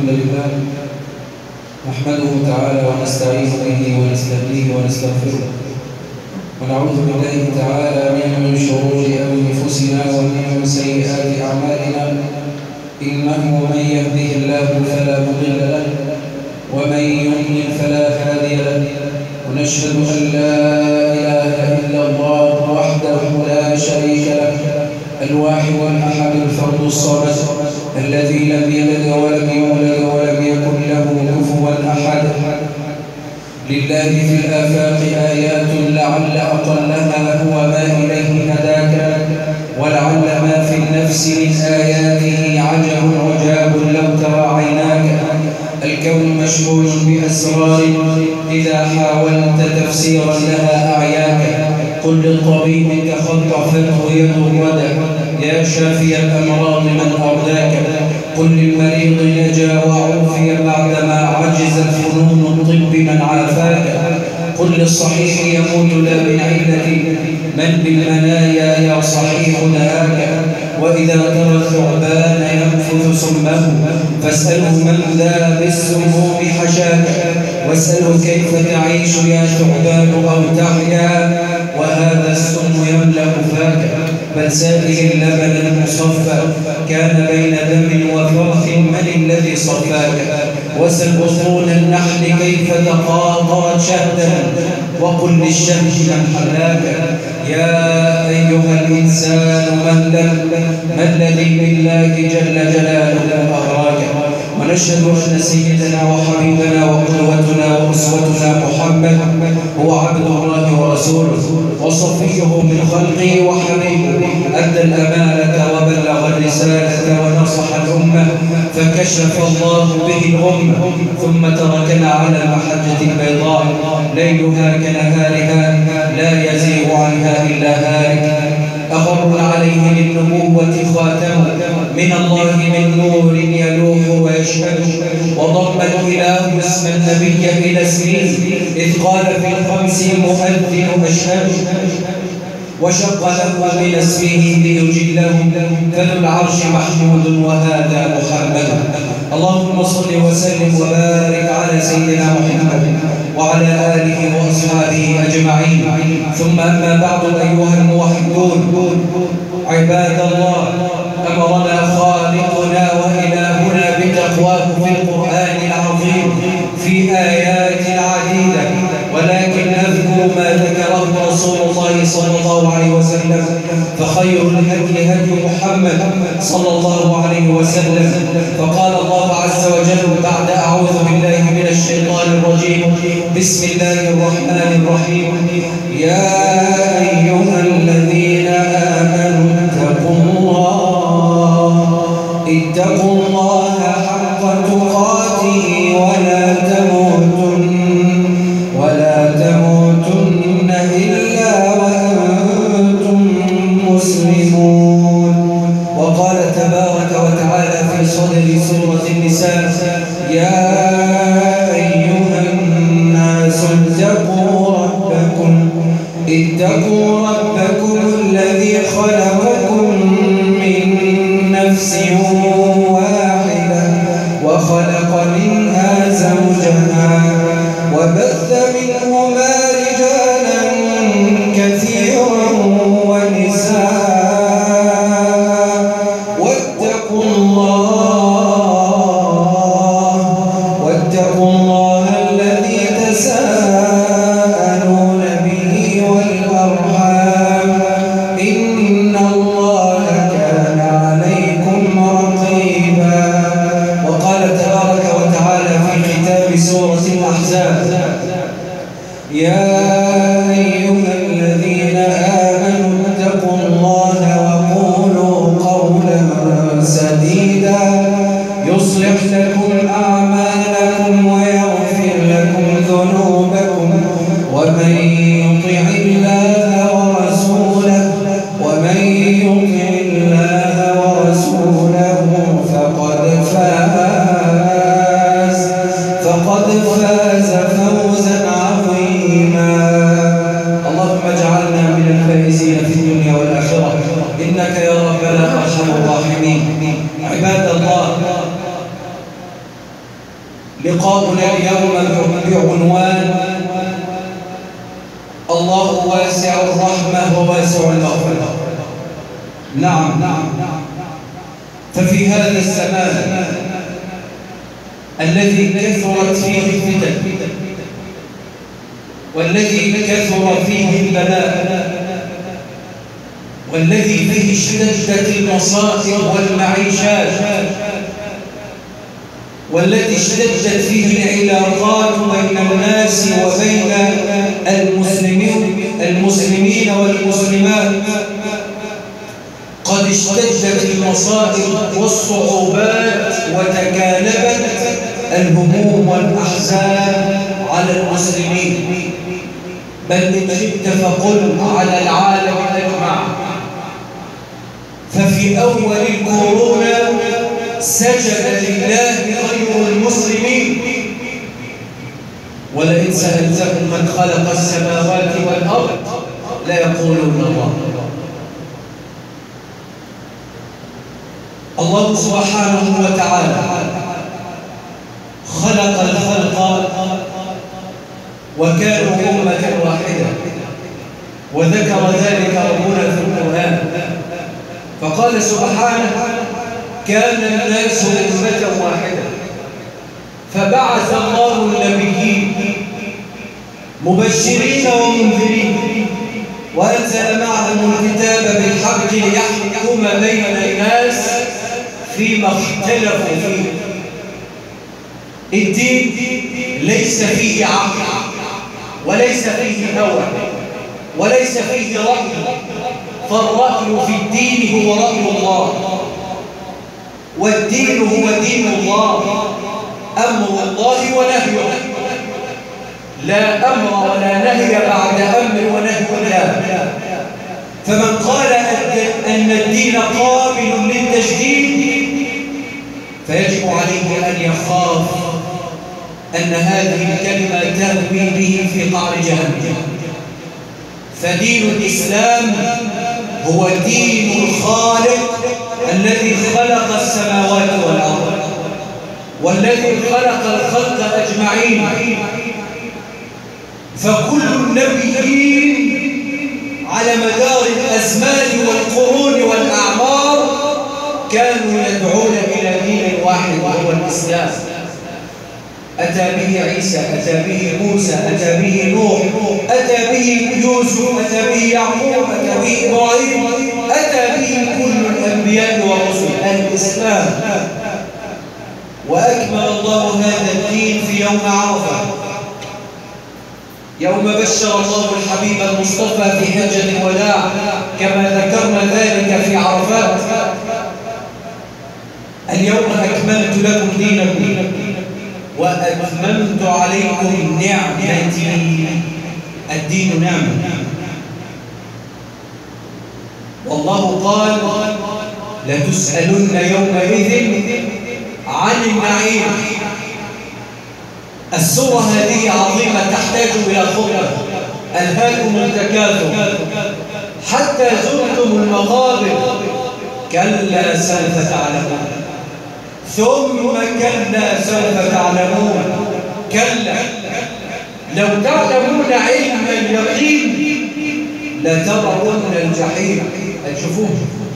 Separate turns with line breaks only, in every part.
الحمد لله نحمده تعالى ونستعين به ونستهديه ونستغفره ونعوذ بالله تعالى من شرور أنفسنا ومن سيئات أعمالنا إنه من يهده الله فلا مضل له ومن يضلل فلا هادي له ونشهد أن لا إله إلا الله وحده لا شريك له الواحد الأحد الفرد الصمد الذي لم يلد ولم يولد ولم يكن له كفوا أحد لله في الآفاق آيات لعل أقلها هو ما إليه هداك ولعل ما في النفس من آياته عجب عجاب لو ترى عيناك الكون مشغول بأسرار إذا حاولت تفسيرا لها أعياك قل للطبيب تخطفته يد الردى يا شافي الأمراض من أرداك قل للمريض نجا وعوفي بعدما عجز الفنون الطب من عافاك قل للصحيح يموت لا من علة من بالمنايا يا صحيح نهاك وإذا ترى الثعبان ينفث سمه فاسأله من ذا بالسموم حشاك واسأله كيف تعيش يا ثعبان أو تحيا وهذا السم يملأ فاك بل سائل اللبن المصفى كان بين دم وفرث من الذي صفاك وسل بطون النحل كيف تقاطعت شهدا وقل للشمس من حلاك يا أيها الإنسان ما الذي بالله جل جلاله أغراك ونشهد أن سيدنا وحبيبنا وقدوتنا وأسوتنا محمد هو عبد الله ورسوله وصفيه من خلقه وحبيبه أدى الأمانة وبلغ الرسالة ونصح الأمة فكشف الله به الأمة ثم تركنا على المحجة البيضاء ليلها كنهارها لا يزيغ عنها إلا هالك أغر عليه للنبوة خاتم من الله من نور يلوح ويشهد وضم الإله اسم النبي إلى اسمه إذ قال في الخمس مؤذن أشهد وشق له من اسمه ليجله فذو العرش محمود وهذا محمد اللهم صل وسلم وبارك على سيدنا محمد وعلى آله وأصحابه أجمعين ثم أما بعد أيها الموحدون عباد الله أمرنا خالقنا وإلهنا بتقواه في القرآن العظيم في آيات عديدة ولكن أذكر ما ذكره رسول الله صلى الله عليه وسلم فخير الهدي هدي محمد صلى الله عليه وسلم فقال الله عز وجل بعد أعوذ بالله من الشيطان الرجيم بسم الله الرحمن الرحيم يا أيها الذين آمنوا اتقوا الله اتقوا الله حق تقاته ولا تموتن ولا تموتن إلا وأنتم مسلمون وقال تبارك وتعالى في صدر سورة النساء يا أيها الناس اتقوا ربكم اتقوا ربكم الذي خلقكم من نفس واحدة وخلق منها زوجها وبث منهما رجالا كثيرا ونساء واتقوا الله واتقوا الله الذي تساءلون به والأرحام إن الله كان عليكم رقيبا وقال تبارك وتعالى في ختام سورة الأحزاب يا أيها الذين آمنوا اتقوا الله وقولوا قولا سديدا يصلح لكم أعمالكم ويغفر لكم ذنوبكم ومن يطع الله ورسوله ومن يطع الله ورسوله فقد فاز فقد فاز فوزا عظيما اللهم اجعلنا من الفائزين في الدنيا والآخرة إنك يا ربنا أرحم الراحمين عباد الله لقاؤنا اليوم بعنوان الله واسع الرحمة وواسع المغفرة نعم نعم ففي هذا الزمان الذي كثرت فيه الفتن والذي كثر فيه البلاء والذي فيه اشتدت المصائب والمعيشات والتي اشتدت فيه العلاقات بين الناس وبين المسلمين المسلمين والمسلمات قد اشتدت المصائب والصعوبات وتكالبت الهموم والأحزان على المسلمين بل إن شئت فقل على العالم أجمع ففي أول الكورونا سجد لله غير المسلمين ولئن سألتهم من خلق السماوات والأرض لا يقولون الله الله سبحانه وتعالى خلق الخلق وكانوا أمة واحدة وذكر ذلك ربنا في القرآن فقال سبحانه كان الناس أمة واحدة فبعث الله النبيين مبشرين ومنذرين وأنزل معهم الكتاب بالحق ليحكم بين الناس فيما اختلفوا فيه الدين ليس فيه عقل وليس فيه هوى وليس فيه رأي فالرأي في الدين هو رأي الله والدين هو دين الله أمر الله ونهيه لا أمر ولا نهي بعد أمر ونهي الله فمن قال أن الدين قابل للتجديد فيجب عليه أن يخاف أن هذه الكلمة تهوي به في قعر جهنم فدين الإسلام هو دين الخالق الذي خلق السماوات والأرض والذي خلق الخلق أجمعين فكل النبيين على مدار الأزمان والقرون والأعمار كانوا يدعون إلى دين واحد وهو الإسلام أتى به عيسى أتى به موسى أتى به نوح أتى به يوسف أتى به يعقوب أتى به إبراهيم أتى به كل الأنبياء والرسل الإسلام وأكمل الله هذا الدين في يوم عرفة يوم بشر الله الحبيب المصطفى في حجة الوداع كما ذكرنا ذلك في عرفات اليوم أكملت لكم دينكم وأتممت عليكم نعمتي الدين نعمة والله قال لتسألن يومئذ عن النعيم السورة هذه عظيمة تحتاج إلى خطبة ألهاكم التكاثر حتى زرتم المقابر كلا سوف تعلمون ثم كلا سوف تعلمون كلا لو تعلمون علم اليقين لترون الجحيم هتشوفوه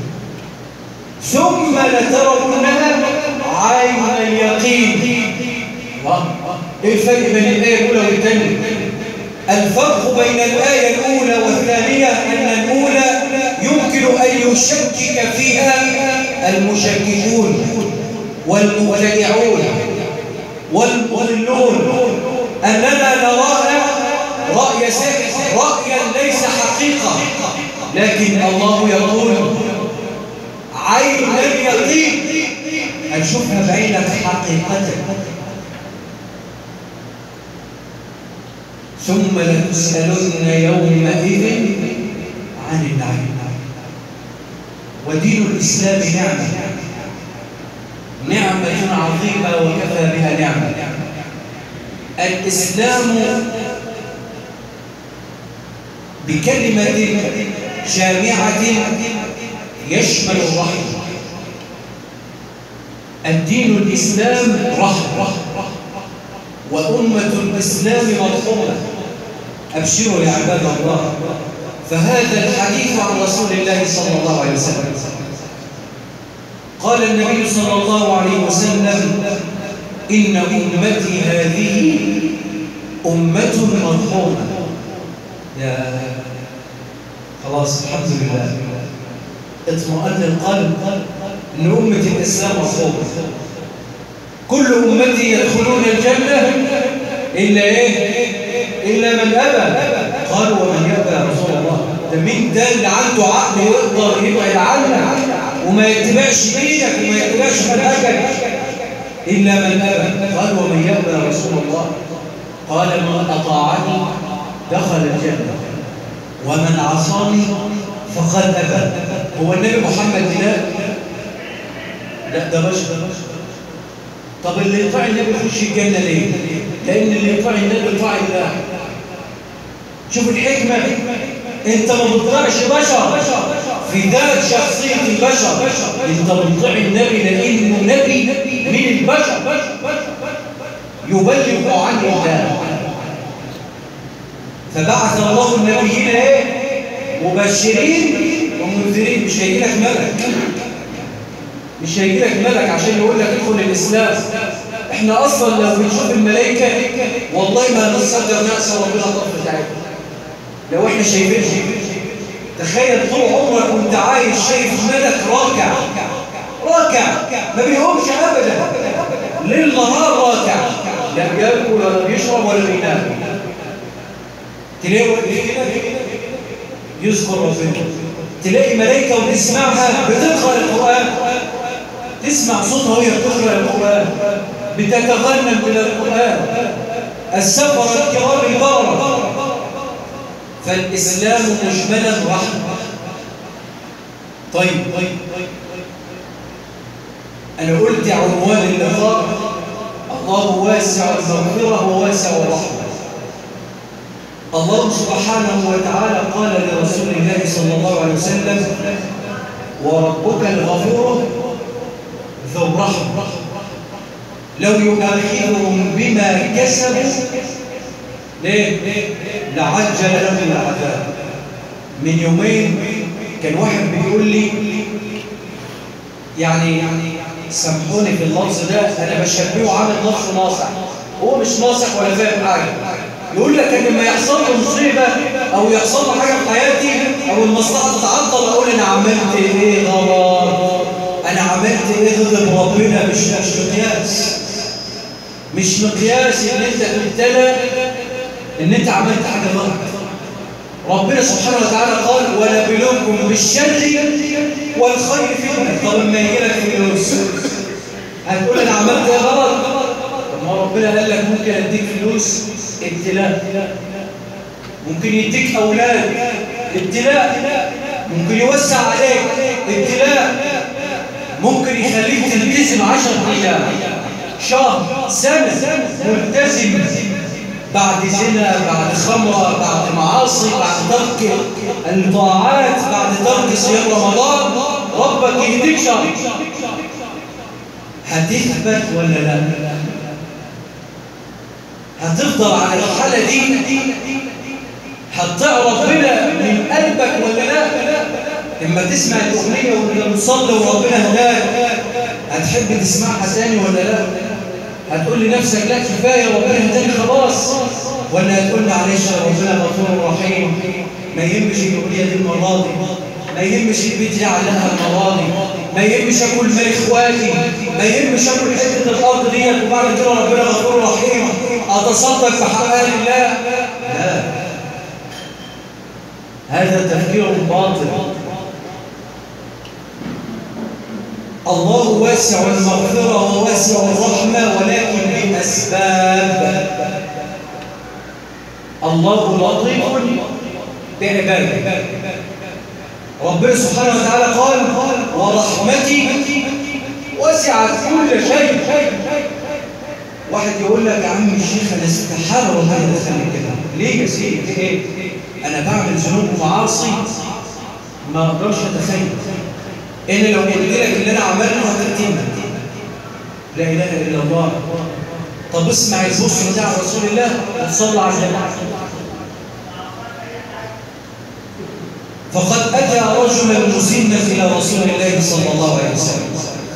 ثم لترونها عين اليقين ايه الفرق بين الايه الاولى والثانيه الفرق بين الايه الاولى والثانيه ان الاولى يمكن ان يشكك فيها المشككون والمبتدعون والمضلون اننا نراها راي سحر رايا ليس حقيقه لكن الله يقول عين اليقين هتشوفها بعينك حقيقة ثم لتسألن يومئذ عن النعيم ودين الإسلام نعمة نعمة عظيمة وكفى بها نعمة الإسلام بكلمة جامعة يشمل الرحم الدين الإسلام رحم وأمة الإسلام مرحومة أبشروا يا عباد الله فهذا الحديث عن رسول الله صلى الله عليه وسلم قال النبي صلى الله عليه وسلم إن أمتي هذه أمة مرحومة يا خلاص الحمد لله اطمئن القلب ان امه الاسلام مرحومه كل امتي يدخلون الجنه الا ايه الا من ابى قالوا ومن يابى يا رسول الله ده مين ده اللي عنده عقل يقدر يبعد عنك وما يتبعش دينك وما يتبعش منهجك الا من ابى قال ومن يابى يا رسول الله قال من اطاعني دخل الجنه ومن عصاني فقد أبى هو النبي محمد لا لا ده بشر طب اللي يطاع النبي يخش الجنة ليه؟ لأن اللي يطاع النبي يطاع الله شوف الحكمة انت ما بتطيعش بشر في ذات شخصية البشر انت بتطيع النبي لأنه نبي من البشر يبلغ عن الله فبعث الله النبيين ايه مبشرين ومنذرين مش هيجي لك ملك مش هيجي لك ملك عشان يقول لك ادخل الاسلام احنا اصلا لو بنشوف الملائكه والله ما نصدر ناس ربنا طرف بتاعتنا لو احنا شايفين تخيل طول عمرك وانت عايش شايف ملك راكع راكع ما بيقومش ابدا ليل نهار راكع لا بياكل ولا بيشرب ولا بينام تلاقي يذكر ربنا تلاقي ملائكة وتسمعها بتقرأ القرآن تسمع صوتها وهي بتقرأ القرآن بتتغنم من القرآن السفر الكرام البررة فالإسلام مجملا رحمة طيب طيب أنا قلت عنوان اللقاء الله واسع المغفرة وواسع الرحمة الله سبحانه وتعالى قال لرسول الله صلى الله عليه وسلم وربك الغفور ذو الرحمة لو يؤاخذهم بما كسبوا ليه؟ لعجل لهم العذاب من يومين كان واحد بيقول لي يعني سامحوني في اللفظ ده انا بشبهه عامل نص ناصح هو مش ناصح ولا فاهم حاجه يقول لك ان لما يحصل له مصيبه او يحصل له حاجه في حياتي او المصلحه تتعطل اقول انا عملت ايه غلط انا عملت ايه ضد ربنا مش مش مقياس مش مقياس ان انت تبتلى ان انت عملت حاجه غلط ربنا سبحانه وتعالى قال ونبلوكم بالشر والخير فتنه طب لما يجي لك فلوس هتقول انا عملت ايه غلط طب ما ربنا قال لك ممكن اديك فلوس ابتلاء ممكن يديك اولاد ابتلاء ممكن يوسع عليك ابتلاء ممكن يخليك تلتزم عشر ايام شهر سنه ملتزم بعد زنا بعد خمرة بعد معاصي بعد ترك الطاعات بعد ترك صيام رمضان ربك يهديك شهر هتثبت ولا لا هتفضل على الحالة دي هتطيع ربنا من قلبك ولا لا لما تسمع الأغنية وانت بتصلي وربنا هداك هتحب تسمعها تاني ولا لا هتقول لنفسك لا كفاية ربنا هداني خلاص ولا هتقول معلش ربنا غفور رحيم ما يهمش الأغنية دي المرة دي ما يهمش البيت اللي علقها المرة دي ما يهمش اكل مال اخواتي ما يهمش اكل حته الارض ديت وبعد كده ربنا غفور رحيم اتصدق بحق الله لا هذا تفكير باطل الله واسع المغفرة وواسع الرحمة ولكن بأسباب الله لطيف بعباده ربنا سبحانه وتعالى قال ورحمتي وسعت كل شيء واحد يقول لك يا عم الشيخ انا استحاله ربنا يدخلني كده ليه يا سيدي ايه انا بعمل ذنوب ومعاصي ما اقدرش اتخيل ان لو قلت لك اللي انا عملته هتتم لا اله الا الله
طب اسمع البصر بتاع رسول الله وتصلى على النبي فقد أتى رجلا مسنا إلى رسول الله صلى الله عليه وسلم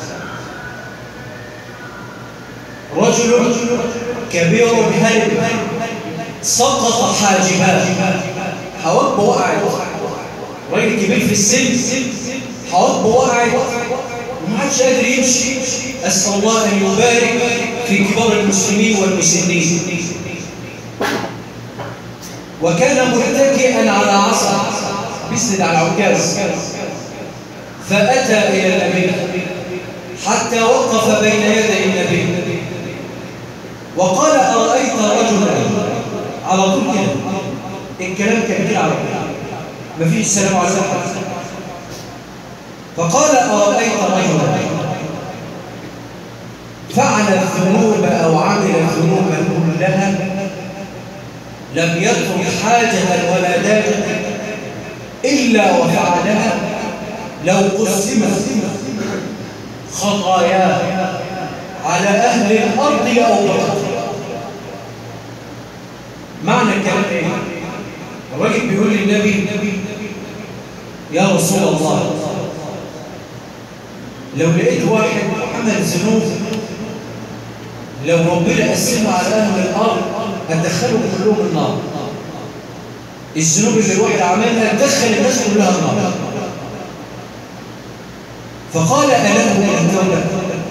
رجل كبير هلب سقط حاجباه حواجبه وقعت راجل كبير في السن حواجبه وقعت وما عادش قادر يمشي أسأل الله أن يبارك في كبار المسلمين والمسنين وكان متكئا على عصا بيسند على عكاز فأتى إلى النبي حتى وقف بين يدي النبي وقال أرأيت رجلا على طول كده الكلام كان كده على طول مفيش سلام عليكم فقال أرأيت رجلا فعل الذنوب أو عمل الذنوب كلها لم يترك حاجة ولا داجة إلا وفعلها لو قسمت خطاياه على أهل الأرض لأوبرت معنى الكلام إيه؟ الراجل بيقول للنبي يا رسول الله لو لقيت واحد عمل ذنوب لو ربنا قسمها على أهل الأرض هتدخلهم كلهم النار الذنوب اللي الواحد عملها تدخل الناس كلها النار فقال أله من التوبة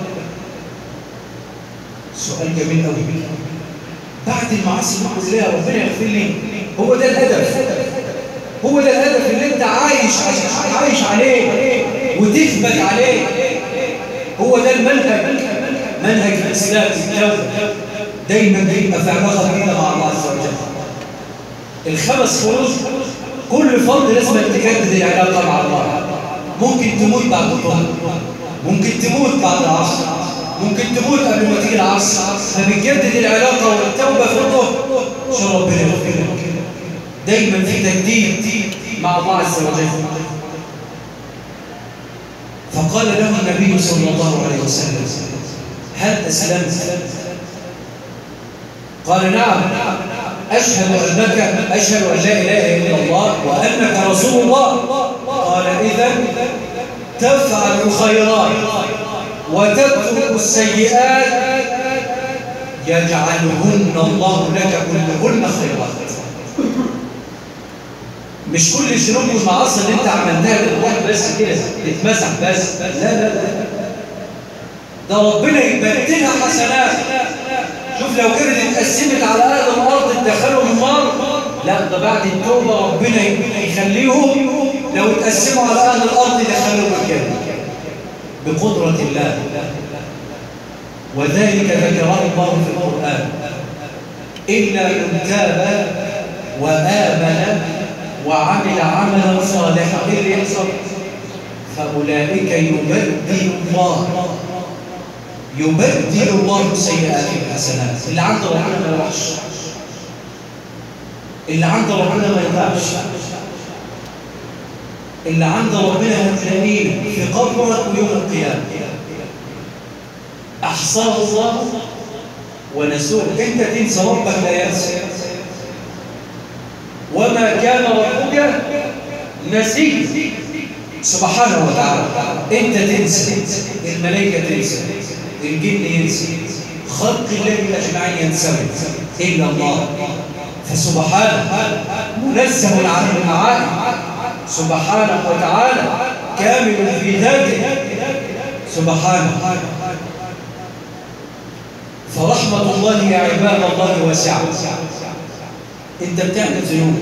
سؤال جميل قوي بعد المعاصي دي كلها ربنا يغفر لي هو ده الهدف هو ده الهدف اللي انت عايش عايش عليه وتثبت عليه هو ده المنهج منهج الاسلام التوبه دايما دايما في علاقه بينا مع الله عز وجل الخمس فروض كل فرد لازم تجدد العلاقه مع الله ممكن تموت بعد الظهر ممكن تموت بعد العصر ممكن تموت قبل ما تيجي العصر فبتجدد العلاقه والتوبه في الظهر عشان ربنا يغفر لك دايما في تجديد مع الله عز وجل فقال له النبي صلى الله عليه وسلم هل أسلمت؟ قال نعم أشهد أنك أشهد أن لا إله إلا الله وأنك رسول الله قال إذا تفعل الخيرات وتترك السيئات يجعلهن الله لك كلهن خيرات مش كل الذنوب والمعاصي اللي انت عملناها بالواحد بس كده تتمسح بس لا لا لا ده ربنا يبدلها حسنات شوف لو كانت اتقسمت على اهل الارض تدخلهم النار لا ده بعد التوبه ربنا يخليهم لو اتقسموا على اهل الارض يدخلهم الجنه بقدره الله وذلك ذكره الله في القران الا من تاب وامن وعمل عملا صالحا ايه اللي يحصل فاولئك يبدل الله يبدل الله سيئاتهم حسنات اللي عند ربنا ما يروحش اللي عند ربنا ما يضيعش اللي عند ربنا هتلاقيه في قبرك ويوم القيامه احصاه الله ونسوه انت تنسى ربك لا ينسى وما كان ربك نسي سبحانه وتعالى انت تنسى الملائكه تنسى الجن ينسى خلق الله اجمعين ينسون الا الله فسبحانه منزه عن المعاني سبحانه وتعالى كامل في ذاته سبحانه فرحمه الله يا عباد الله واسعه انت بتعمل ذنوب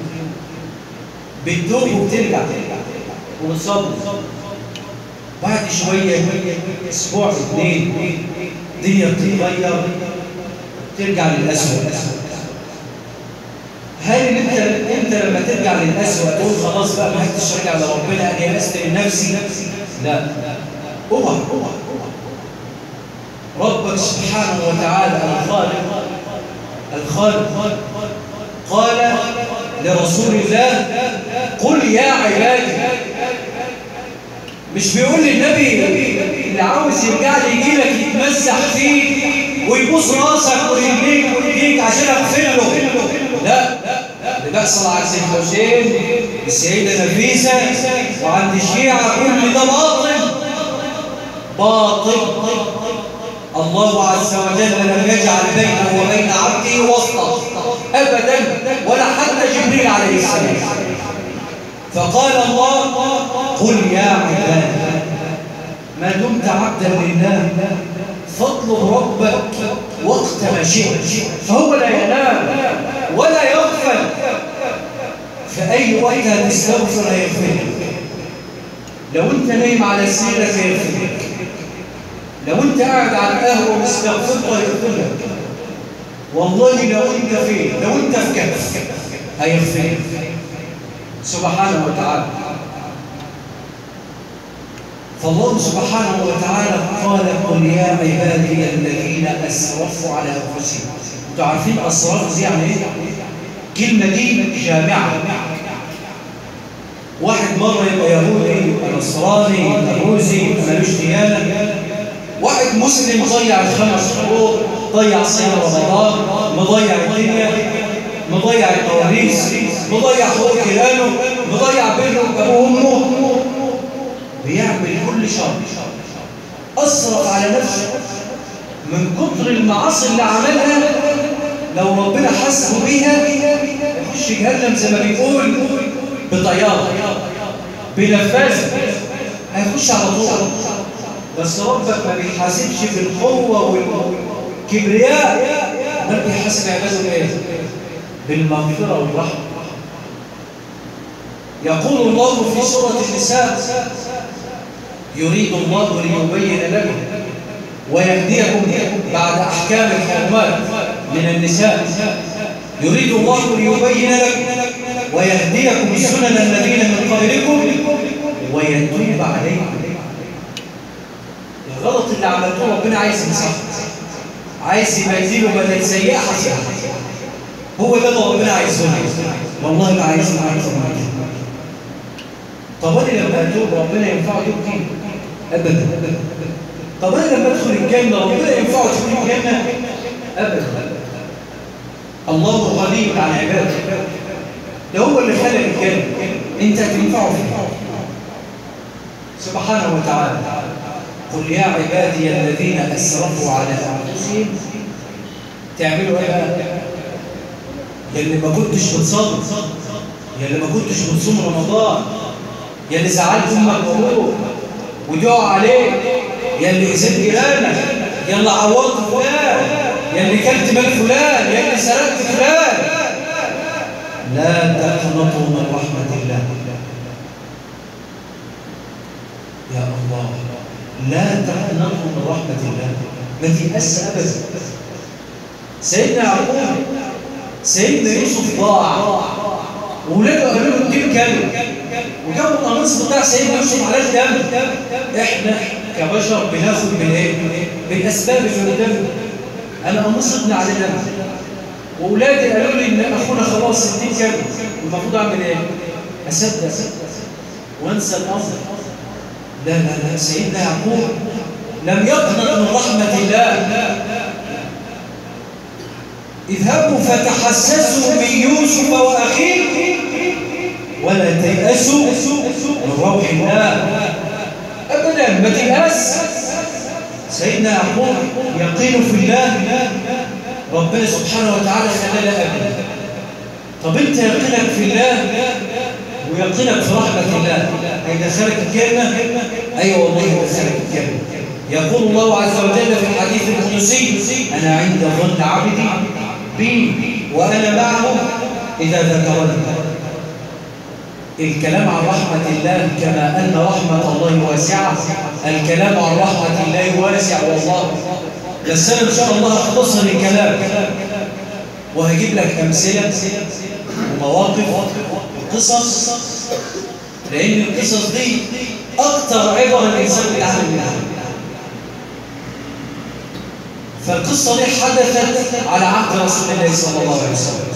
بتدوب وبترجع وبتصبر بعد شوية اسبوع اثنين الدنيا بتتغير ترجع للأسوأ هل انت انت لما ترجع للأسوأ تقول خلاص بقى ما حدش رجع لربنا انا يأست لنفسي لا اوعى ربك سبحانه وتعالى الخالق الخالق قال لرسول الله قل يا عبادي مش بيقول للنبي اللي عاوز يرجع لي يجي لك يتمسح فيك ويبوس راسك ورجليك وايديك عشان اغفر له لا اللي بيحصل عند سيدنا حسين السيده نفيسه وعند الشيعه كل ده باطل باطل الله عز وجل لم يجعل بينه وبين عبده وسطا ابدا ولا حتى جبريل عليه السلام فقال الله قل يا عبادي ما دمت عبدا لله فاطلب ربك وقت ما شئت فهو لا ينام ولا يغفل في اي وقت هتستغفر هيغفر لك لو انت نايم على سريرك هيغفر لك لو انت قاعد على القهوه مستغفرت هيغفر لك والله لو انت فين لو انت في كهف هيغفر لك سبحانه وتعالى فالله سبحانه وتعالى قال قل يا عبادي الذين اسرفوا على انفسهم انتوا عارفين اسراف دي يعني ايه كلمه دي جامعه واحد مره يبقى يهودي يبقى نصراني يبقى روزي يبقى ملوش ديانه واحد مسلم ضيع الخمس شهور ضيع صيام رمضان مضيع الدنيا مضيع التواريث مضيع حقوق جيرانه مضيع بينه وابوه وامه بيعمل كل شر أسرف على نفسه من كتر المعاصي اللي عملها لو ربنا حسبه بيها يخش جهنم زي ما بيقول بطيارة بنفاذة هيخش على طول بس ربك ما بيحاسبش بالقوة والكبرياء بل بيحاسب عباده بايه؟ بالمغفرة والرحمة يقول الله في سورة النساء يريد الله ليبين لكم ويهديكم بعد أحكام الحرمات من النساء يريد الله ليبين لكم ويهديكم سنن الذين من قبلكم ويتوب عليكم الغلط اللي عملتوه ربنا عايز يمسحه عايز يبدله بدل سيئة حسنة هو ده اللي ربنا عايزه والله ما عايز معاك طب انا لما اتوب ربنا ينفعه يبكي ابدا طب انا لما ادخل الجنه ربنا ينفعه يدخل الجنه ابدا الله غني عن عباده ده هو اللي خلق الجنه انت تنفعه فيه سبحانه وتعالى قل يا عبادي الذين اسرفوا على انفسهم تعملوا ايه بقى يا اللي ما كنتش بتصلي يا اللي ما كنتش بتصوم رمضان يا اللي زعلت امك وابوك ودعوا عليك يا اللي اذيت جيرانك يا اللي عورت فلان يا اللي كلت مال فلان يا اللي سرقت فلان لا تقنطوا من رحمه الله يا الله لا تقنطوا من رحمه الله ما تيأس ابدا سيدنا يعقوب سيدنا يوسف ضاع وولاده قالوا له اديله كلب وجابوا القميص بتاع سيدنا يوسف على الدم احنا كبشر بناخد من ايه؟ بالاسباب اللي قدامنا انا قميص ابني على دم واولادي قالوا لي ان اخونا خلاص اديك كلب المفروض اعمل ايه؟ اصدق وانسى الامر لا لا لا سيدنا يعقوب لم يقنط من رحمه الله اذهبوا فتحسسوا من يوسف واخيه ولا تيأسوا من روح الله ابدا ما تيأس سيدنا يعقوب يقين في الله ربنا سبحانه وتعالى خلانا ابدا طب انت يقينك في الله ويقينك في رحمه الله هيدخلك الجنه ايوه والله هيدخلك الجنه يقول الله عز وجل في الحديث القدسي انا عند ظن عبدي بي وأنا معه إذا ذكرني الكلام عن رحمة الله كما أن رحمة الله واسعة الكلام عن رحمة الله واسع والله بس أنا إن شاء الله أختصر الكلام وهجيب لك أمثلة ومواقف وقصص لأن القصص دي أكتر عبر الإنسان بيتعلم منها فالقصة دي حدثت على عهد رسول الله صلى الله عليه وسلم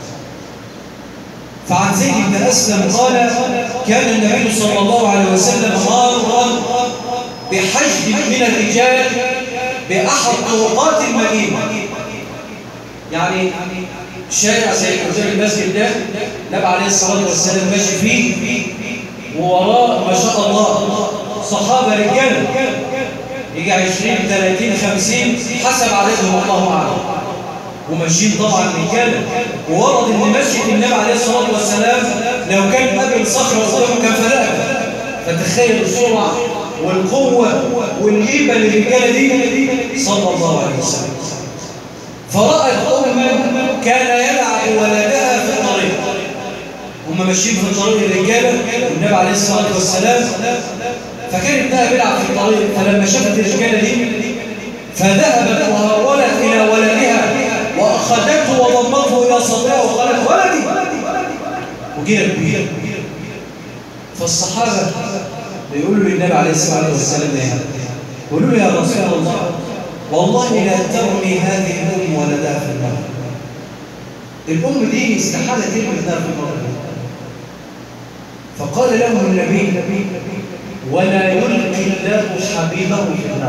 فعن زيد بن أسلم قال كان النبي صلى الله عليه وسلم مارا بحشد من الرجال بأحد طرقات المدينة يعني شارع زي قدام المسجد ده النبي عليه الصلاة والسلام ماشي فيه ووراه ما شاء الله صحابة رجال يجي 20 30 50 حسب عددهم الله أعلم وماشيين طبعا رجاله وورد ان مسجد النبي عليه الصلاه والسلام لو كان قبل صخره قدامه كان فلقها فتخيل السرعه والقوه والهيبه للرجاله دي صلى الله عليه وسلم فرأت أما كان يلعب ولدها في الطريق هم ماشيين في الطريق الرجاله والنبي عليه الصلاه والسلام فكان ابنها بيلعب في الطريق فلما شافت الرجاله دي فذهبت وهرولت الى ولدها واخذته وضمته الى صدرها وقالت ولدي وجرت بيه فالصحابه بيقولوا للنبي عليه الصلاه والسلام ايه يقولوا له يا رسول الله والله لا ترمي هذه الام ولدها في النار الام دي استحاله ترمي ابنها في النار فقال له النبي ولا يلقي الله حبيبه في النار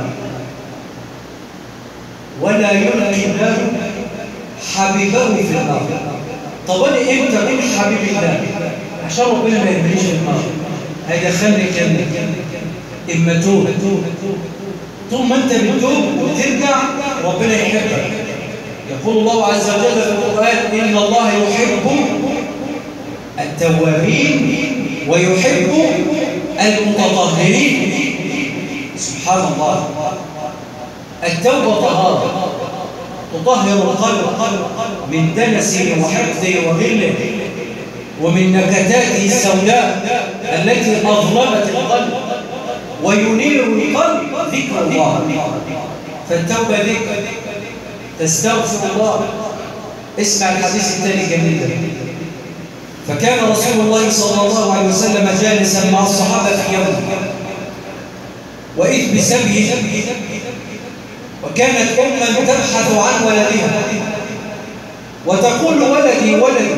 ولا يلقي الله حبيبه في النار طب انا امتى اقول حبيب الله عشان ربنا ما يرمينيش في النار هيدخلني الجنه اما توب طول ما انت بتتوب وترجع ربنا يحبك يقول الله عز وجل في القران ان الله يحب التوابين ويحب المتطهرين سبحان الله التوبة طهارة تطهر القلب من دنسه وحقده وغله ومن نكتاته السوداء التي أظلمت القلب وينير القلب ذكر الله فالتوبة ذكر تستغفر الله اسمع الحديث الثاني جميل فكان رسول الله صلى الله عليه وسلم جالسا مع الصحابة في يوم وإذ بسبي وكانت أما تبحث عن ولدها وتقول ولدي ولدي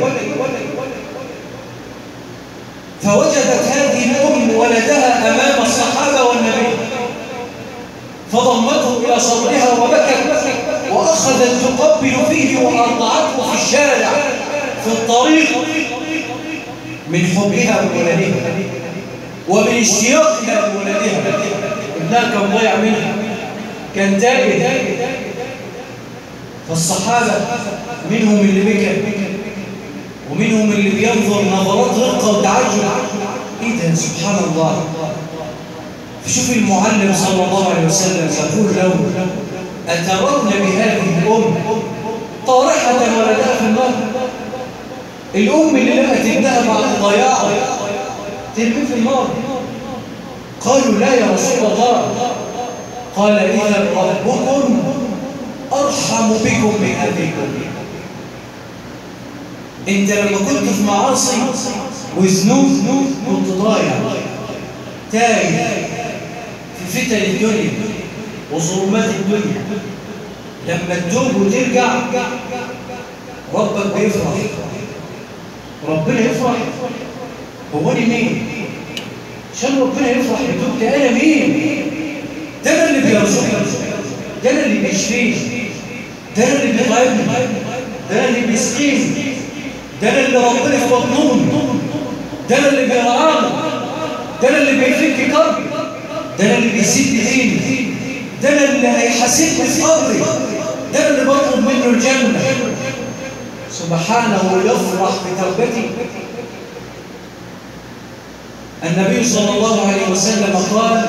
فوجدت هذه الأم ولدها أمام الصحابة والنبي فضمته إلى صدرها وبكت وأخذت تقبل فيه وأرضعته في الشارع في الطريق من حبها لولدها ومن اشتياقها لولدها ابنها كان ضيع منها كان تائه فالصحابة منهم اللي بكى ومنهم اللي بينظر نظرات رقة وتعجب ايه ده سبحان الله شوف المعلم صلى الله عليه وسلم يقول له أترون بهذه الأم طارحة ولدها في النار الأم اللي لقت ابنها بعد الضياع ترميه في النار قالوا لا يا رسول الله قال إذا ربكم أرحم بكم من أبيكم انت لما كنت في معاصي وذنوب كنت ضايع تايه في فتن الدنيا وظلمات الدنيا لما تتوب وترجع ربك بيفرح ربنا يفرح هو انا مين عشان ربنا يفرح بتوب ده انا مين ده انا اللي بيرزقني ده انا اللي بيشفيني ده انا اللي بيطعمني ده انا اللي بيسقيني ده انا اللي ربنا في بطنوني ده انا اللي بيرعاني ده انا اللي بيفك كربي ده انا اللي بيسد ديني ده انا اللي هيحاسبني في قبري ده انا اللي بطلب منه الجنه سبحانه يفرح بتوبتي النبي صلى الله عليه وسلم قال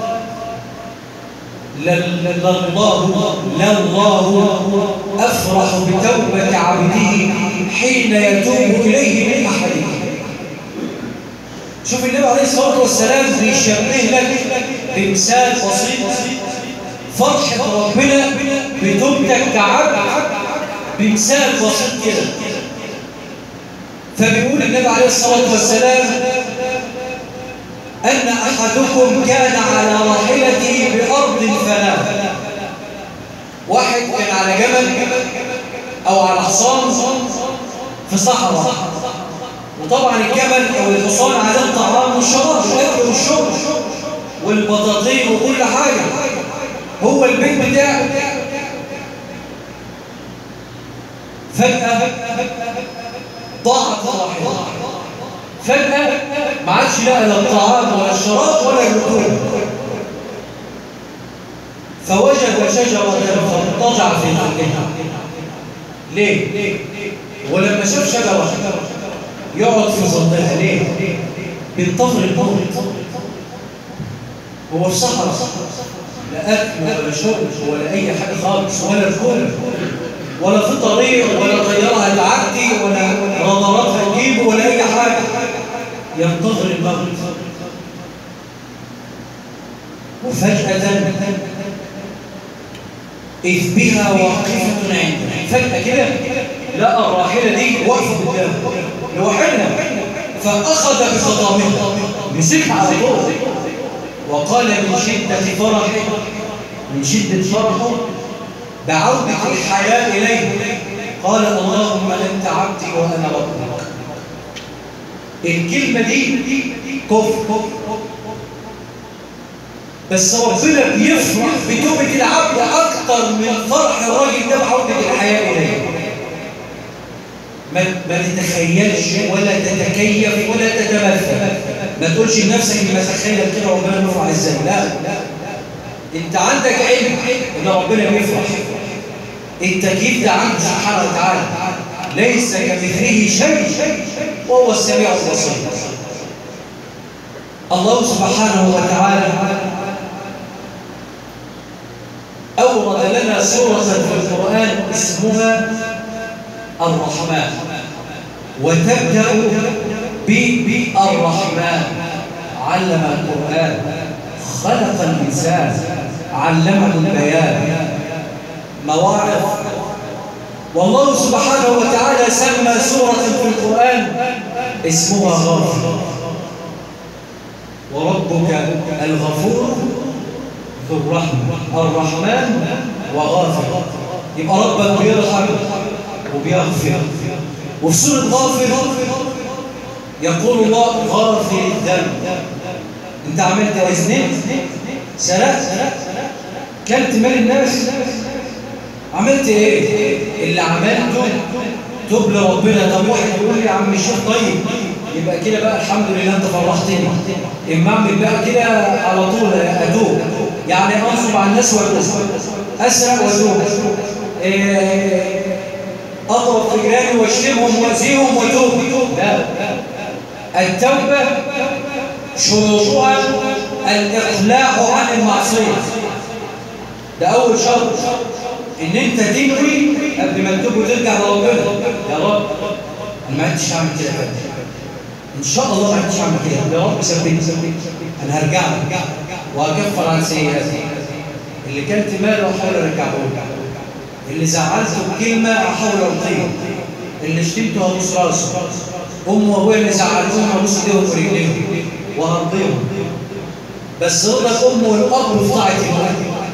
لله لله أفرح بتوبة عبده حين يتوب إليه من أحدهم شوف النبي عليه الصلاة والسلام بيشبه لك بمثال بسيط فرحة ربنا بتوبتك كعبد بمثال بسيط كده فبيقول النبي عليه الصلاة والسلام أن أحدكم كان على راحلته بأرض فلاة واحد كان على جبل أو على حصان في صحراء وطبعا الجبل أو الحصان عليه الطعام والشراب والأكل والشرب والبطاطين وكل حاجة هو البيت بتاعه فجأة ضاعت الراحلة فجأة ما عادش لقى لا الطعام ولا الشراب ولا اللحوم فوجد شجرة فاضطجع في ظلها ليه؟ ولما شاف شجرة يقعد في ظلها ليه؟ بينتظر الموت هو في صحراء لا أكل ولا شرب ولا أي حاجة خالص ولا الكل ولا في طريق ولا طيارة هتعدي ولا رادارات هتجيبه ولا أي حاجة ينتظر الموت وفجأة إذ بها واقفة عنده فجأة كده لقى الراحلة دي واقفة قدامه لوحدها فأخذ بخطامها مسكها على طول وقال من شدة فرحه من شدة فرحه بعودة الحياة إليه قال اللهم أنت عبدي وأنا ربك الكلمة دي كفر بس ربنا بيفرح بتوبة العبد أكتر من فرح الراجل ده بعودة الحياة إليه ما, ما تتخيلش ولا تتكيف ولا تتمثل ما تقولش لنفسك ما تخيل كده ربنا بيفرح ازاي لا انت عندك علم ان ربنا بيفرح التكييف ده عنده سبحانه وتعالى ليس كمثله شيء وهو السميع البصير الله سبحانه وتعالى أورد لنا سورة في القرآن اسمها الرحمن وتبدأ بالرحمن علم القرآن خلق الإنسان علمه البيان مواعظ والله سبحانه وتعالى سمى سورة في القرآن اسمها غافر وربك الغفور ذو الرحمة الرحمن وغافر يبقى ربك بيرحم وبيغفر وفي سورة غافر يقول الله غافر الذنب انت عملت وزنت سرقت كلت مال الناس عملت ايه اللي عملته تب لربنا طب واحد يقول لي يا عم الشيخ طيب يبقى كده بقى الحمد لله انت فرحتني اما اعمل بقى كده على طول اتوب يعني انصب على الناس واتوب اسرق واتوب إيه اضرب في جيراني واشتمهم واذيهم واتوب لا التوبه شروطها الاقلاع عن المعصيه ده اول شرط ان انت تنوي قبل ما تتوب وترجع لربنا يا رب انا ما عدتش اعمل كده ان شاء الله ما عدتش اعمل كده يا رب ثبتني انا هرجع لك وهكفر عن سيئاتي اللي كلت ماله احاول ارجعه له اللي زعلته بكلمه احاول ارضيه اللي شتمته هبوس راسه امه وابويا اللي زعلتهم هبوس ايديهم ورجليهم وهرضيهم بس رضا الام والاب في طاعه الله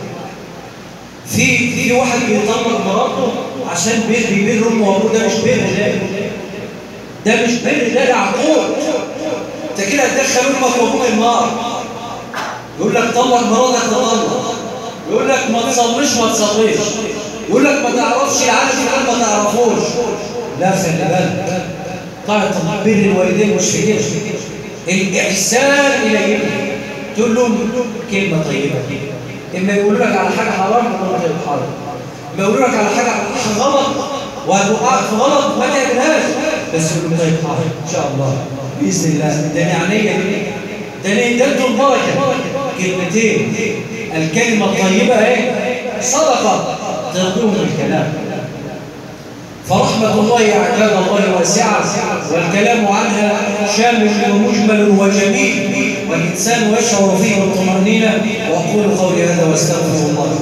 في في واحد بيطلق مراته عشان بير بيبر امه وابوه ده مش بر لا ده مش بر ده ده عقوق انت كده هتدخل امك وابوك النار يقول لك طلق مراتك تطلق يقول لك ما تصليش ما تصليش يقول لك ما تعرفش العالم كمان ما تعرفوش لا خلي بالك طاعه بر الوالدين مش في الاحسان اليهم تقول لهم كلمه طيبه اما يقولوا لك على حاجه حرام تقول لك حرام اما يقولوا لك على حاجه غلط وهتوقعك في غلط ما تعملهاش بس يقول طيب حاضر ان شاء الله باذن الله ده نعنيه ده ده البركه كلمتين الكلمه الطيبه اهي صدقه تقوم الكلام فرحمة الله عباد الله واسعة والكلام عنها شامل ومجمل وجميل والإنسان يشعر فيه بالطمأنينة وأقول قولي هذا واستغفر الله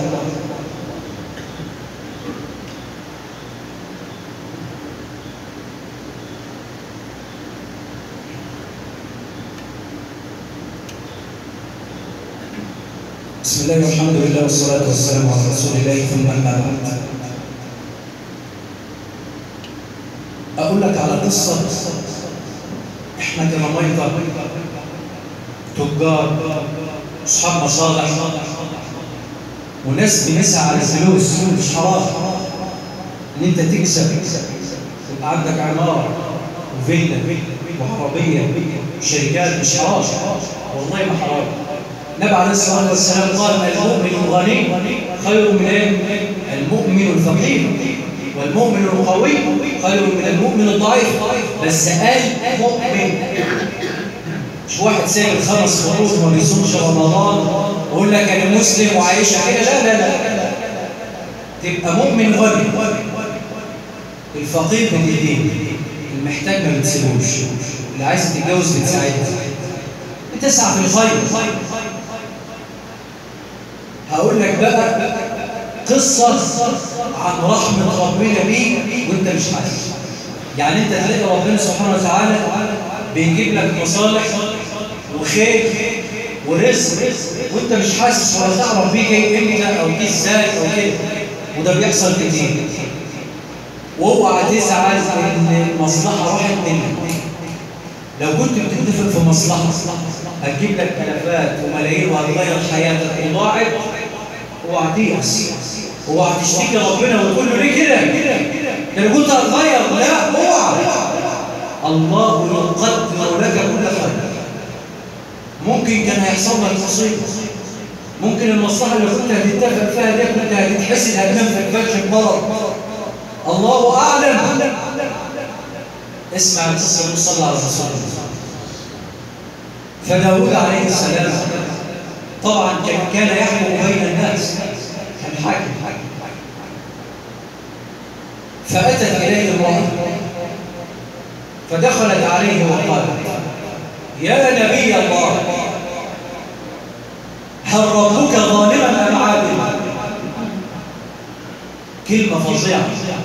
بسم الله والحمد لله والصلاة والسلام على رسول الله ثم أما بعد أقول لك على قصة إحنا كمميضة تجار اصحاب مصالح وناس بنسعى على الفلوس مش حرام ان انت تكسب يبقى عندك عماره وفيلا وعربيه وشركات مش حرام والله ما حرام النبي عليه الصلاه والسلام قال المؤمن الغني خير من ايه؟ المؤمن الفقير والمؤمن القوي خير من المؤمن الضعيف بس قال مؤمن مش واحد سايب الخمس فروض وما بيصومش رمضان ويقول لك انا مسلم وعايشه كده لا لا لا تبقى مؤمن غني الفقير بتدين المحتاج ما بتسيبوش اللي عايز تتجوز بتساعدها بتسعى في الخير هقول لك بقى قصة عن رحمة ربنا بيك وانت مش حاسس يعني انت تلاقي ربنا سبحانه وتعالى بيجيب لك مصالح وخير ورزق وانت مش حاسس ولا تعرف بيه جاي امتى او جه ازاي او كده وده بيحصل كتير واوعى تزعل ان المصلحه راحت منك لو كنت بتتفق في مصلحه هتجيب لك الافات وملايين وهتغير حياتك وضاعت اوعى تيأس اوعى تشتكي ربنا وتقول له ليه كده؟ ده انا كنت هتغير لا اوعى الله يقدر لك كل خير ممكن كان هيحصل لك مصيبه ممكن المصلحه اللي كنت هتتفق فيها دي كنت هتتحسد هتنام في الفجر بمرض الله اعلم اسمع القصه صلى على رسول الله فداود عليه السلام طبعا كان يحكم بين الناس كان حاكم فأتت إليه امرأة فدخلت عليه وقالت يا نبي الله هل ربك ظالما أم عادلا كلمة فظيعة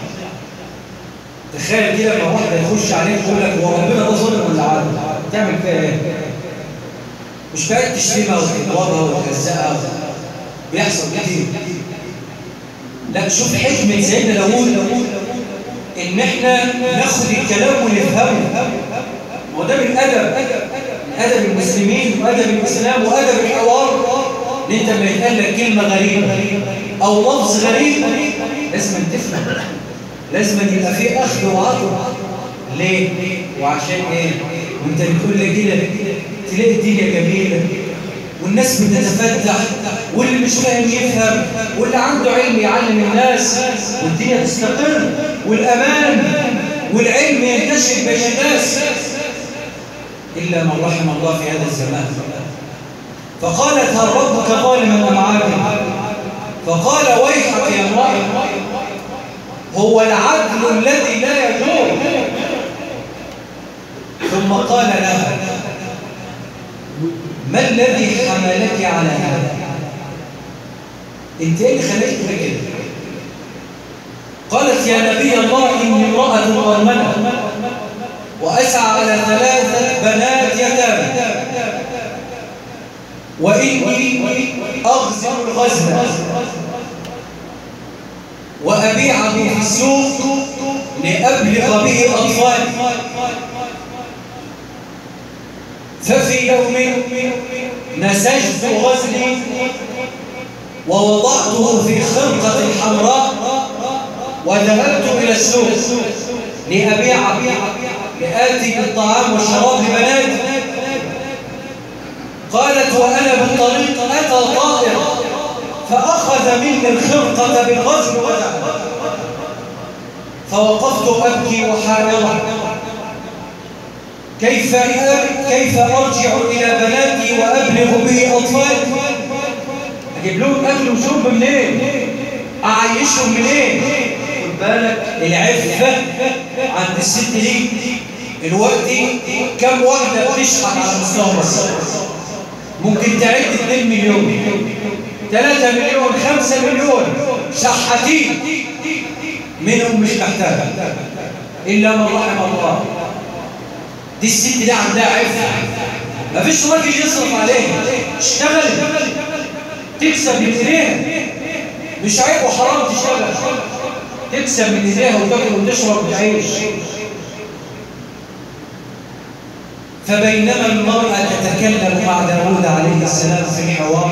تخيل كده لما واحد يخش عليك يقول لك هو ربنا ده ظالم ولا عادل تعمل فيها ايه؟ مش بقى تشتمها وتضربها وتهزقها بيحصل كتير لا شوف حكمة سيدنا داوود ان احنا ناخد الكلام ونفهمه وده من ادب ادب المسلمين وادب الاسلام وادب الحوار ان انت لما يتقال لك كلمه غريبه او لفظ غريب لازم تفهم لازم يبقى في اخذ وعطاء ليه وعشان ايه وانت بتقول لي كده تلاقي الدنيا جميله والناس بتتفتح واللي مش فاهم يفهم واللي عنده علم يعلم الناس والدنيا تستقر والامان والعلم ينتشر بين الناس الا من رحم الله في هذا الزمان فقالت هل ربك ظالما ام عادل فقال ويحك يا امرأة هو العدل الذي لا يجوز ثم قال لها ما الذي حملك على هذا انت ايه اللي خليك كده قالت يا نبي الله اني امراه ارمله واسعى على ثلاثه بنات يتامى واني اغزل الغزل وابيعه في السوق لابلغ به اطفالي ففي يوم نسجت غزلي ووضعته في خرقة حمراء وذهبت إلى السوق لأبيع لآتي بالطعام والشراب لبناتي قالت وأنا بالطريق أتى طائر فأخذ مني الخرقة بالغزل وذهب فوقفت أبكي وحائرا كيف كيف ارجع الى بناتي وابلغ به اطفالي اجيب لهم اكل وشرب منين اعيشهم منين خد بالك العفه عند الست دي الوقت كم واحده بتشحن على مستوى مصر ممكن تعد 2 مليون 3 مليون 5 مليون شحاتين منهم مش محتاجه الا من رحم الله دي الست دي عندها عفه مفيش راجل يصرف عليها اشتغل تكسب من ايديها مش عيب وحرام تشتغل تكسب من ايديها وتاكل وتشرب وتعيش فبينما المرأة تتكلم مع داود عليه السلام في الحوار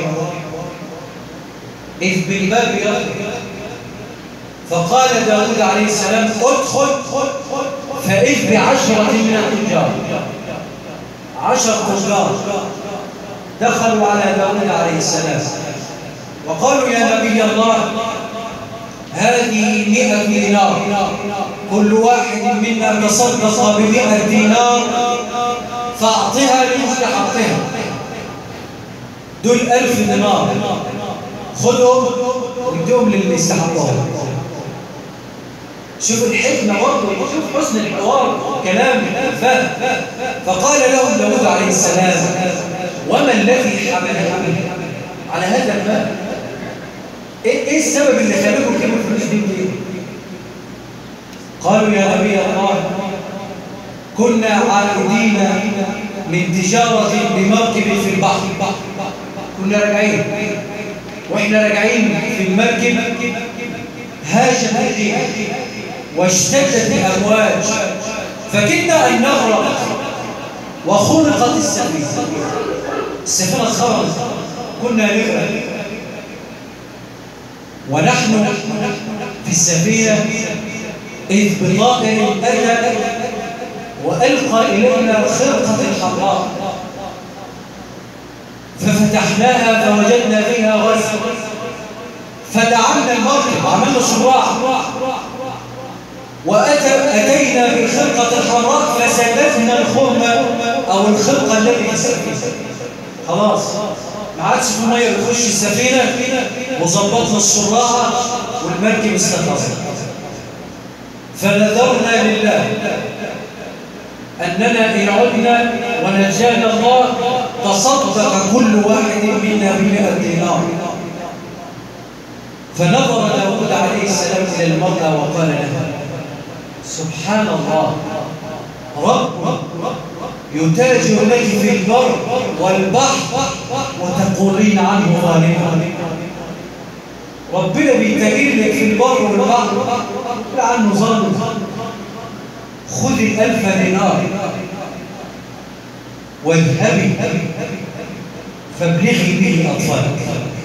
إذ بالباب يخرج فقال داود عليه السلام ادخل فإذ بعشرة من التجار عشر تجار دخلوا على داود عليه السلام وقالوا يا نبي الله هذه مئة دينار كل واحد منا تصدق بمئة دينار فأعطها لمستحقها دول ألف دينار خذهم وادهم للي يستحقهم شوف الحكمة برضه شوف حسن الحوار كلام فهم فقال لهم داود عليه السلام وما الذي حملكم على هذا المال ايه إيه السبب اللي خلاكم تجيبوا الفلوس دي منين قالوا يا نبي الله كنا عائدين من تجارة بمركب في البحر كنا راجعين واحنا راجعين في المركب هاجت الريح واشتدت الامواج فكدنا ان نغرق وخلقت السفينه السفينه اتخرجت كنا نغرق ونحن في السفينه اذ بطائر اتى والقى الينا خرقه حمراء ففتحناها فوجدنا فيها غرفه فدعمنا المركب عملنا صراع وأتينا بالخرقة الحمراء فسدتنا الخرمة أو الخرقة التي في السفينة خلاص ما عادش في ميه بتخش السفينة وظبطنا الصراعة والمركب استقرت فنذرنا لله أننا إن عدنا ونجانا الله تصدق كل واحد منا بمئة دينار فنظر داود عليه السلام إلى المرأة وقال لها سبحان الله رب يتاجر لك في البر والبحر وتقولين عنه ظالما ربنا بيتاجر لك في البر والبحر تقول عنه ظالم خذ الألف دينار واذهبي فابلغي به أطفالك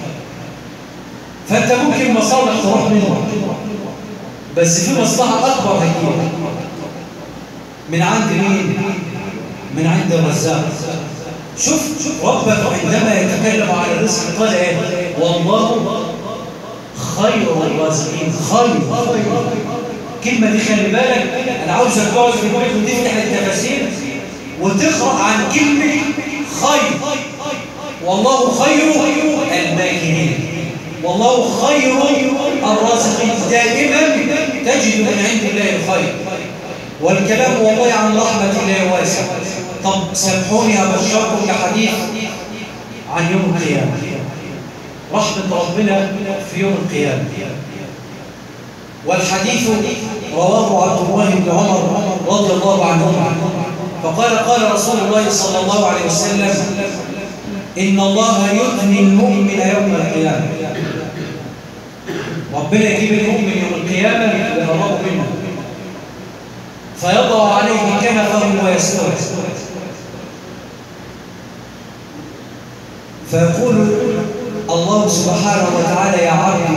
فأنت ممكن مصالح تروح منه بس في مصلحة أكبر هتجيبها من عند مين؟ من عند الرزاق شوف ربك عندما يتكلم على الرزق قال ايه؟ والله خير الرازقين خير كلمة دي خلي بالك أنا عاوزك تقعد في البيت وتفتح التفاسير وتقرأ عن كلمة خير والله خير الماكرين والله خير الرازقين دائما تجد من عند الله الخير والكلام والله عن رحمة الله واسع طب سامحوني أبشركم بحديث عن يوم القيامة رحمة ربنا في يوم القيامة والحديث رواه عبد الله بن عمر رضي الله عنهما فقال قال رسول الله صلى الله عليه وسلم إن الله يثني المؤمن يوم القيامة ربنا يجيب المؤمن يوم القيامة يقربه منه فيضع عليه كنفه ويستوي فيقول الله سبحانه وتعالى يا عبدي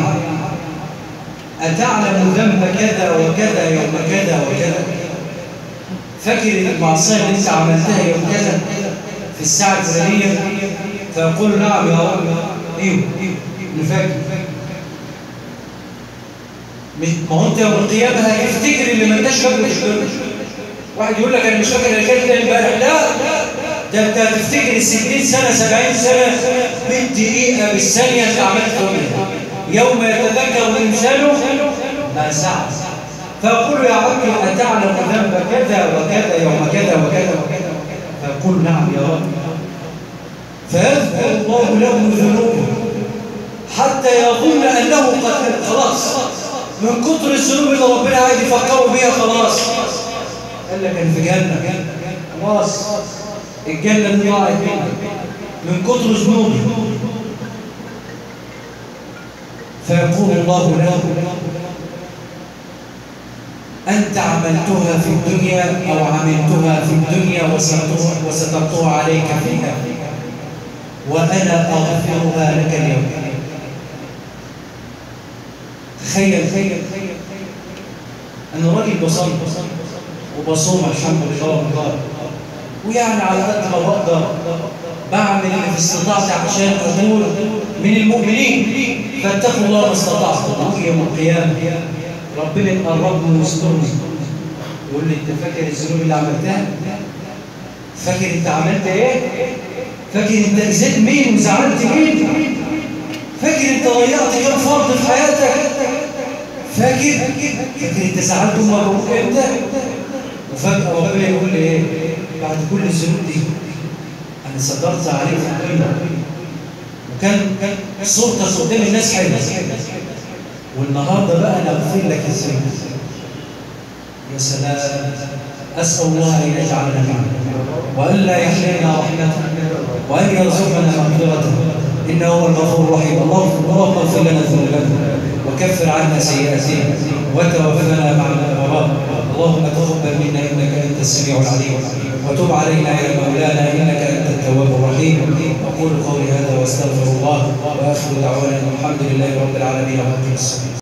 أتعلم ذنب كذا وكذا يوم كذا وكذا فاكر المعصية اللي انت عملتها يوم كذا في الساعة الفلانية فيقول نعم يا رب ايوه ايوه فاكر ما هو انت يوم القيامة هتفتكر اللي ما انتش فاكره في الدنيا واحد يقول لك انا مش فاكر انا كنت امبارح لا ده انت هتفتكر ال 60 سنة 70 سنة بالدقيقة بالثانية اللي عملت منها يوم يتذكر الإنسان ما سعى فيقول يا عبدي أتعلم ذنب كذا وكذا يوم كذا وكذا وكذا فيقول نعم يا رب فيذكر الله له ذنوبه حتى يظن أنه قد خلاص من كتر الذنوب اللي ربنا عايز يفكروا بيها خلاص قال لك انا في جنة خلاص الجنة دي ضاعت من كتر ذنوبي فيقول الله له أنت عملتها في الدنيا أو عملتها في الدنيا وسترتها- وسترتها عليك فيها وأنا أغفرها لك اليوم تخيل تخيل أنا راجل بصلي وبصوم الحمد لله والله ويعني على قد ما بقدر بعمل اللي في استطاعتي عشان أكون من المؤمنين فاتقوا الله ما استطعتم وجه يوم القيامة ربنا يقربني ويسترني يقول لي أنت فاكر الذنوب اللي عملتها؟ فاكر أنت عملت إيه؟ فاكر أنت أذيت مين وزعلت مين؟ فاكر أنت ضيعت كام فرض في حياتك؟ فاكر؟ فاكر أنت زعلت أمك وأبوك إمتى؟ وفجأة ربنا يقول لي إيه؟ بعد كل الذنوب دي أنا سترت عليك في الدنيا وكان كان صورتك قدام الناس حلوة والنهارده بقى أنا أغفر لك الذنوب يا سلام أسأل الله أن يجعلنا منه وألا يحرمنا رحمته وأن يرزقنا مغفرته إنه هو الغفور الرحيم اللهم اللهم اغفر لنا ذنوبنا وكفر عنا سيئاتنا وتوفنا مع الأبرار اللهم تقبل منا إنك أنت السميع العليم وتب علينا يا مولانا إنك أنت التواب الرحيم أقول قولي هذا وأستغفر الله وآخر دعوانا أن الحمد لله رب العالمين وأقم الصلاة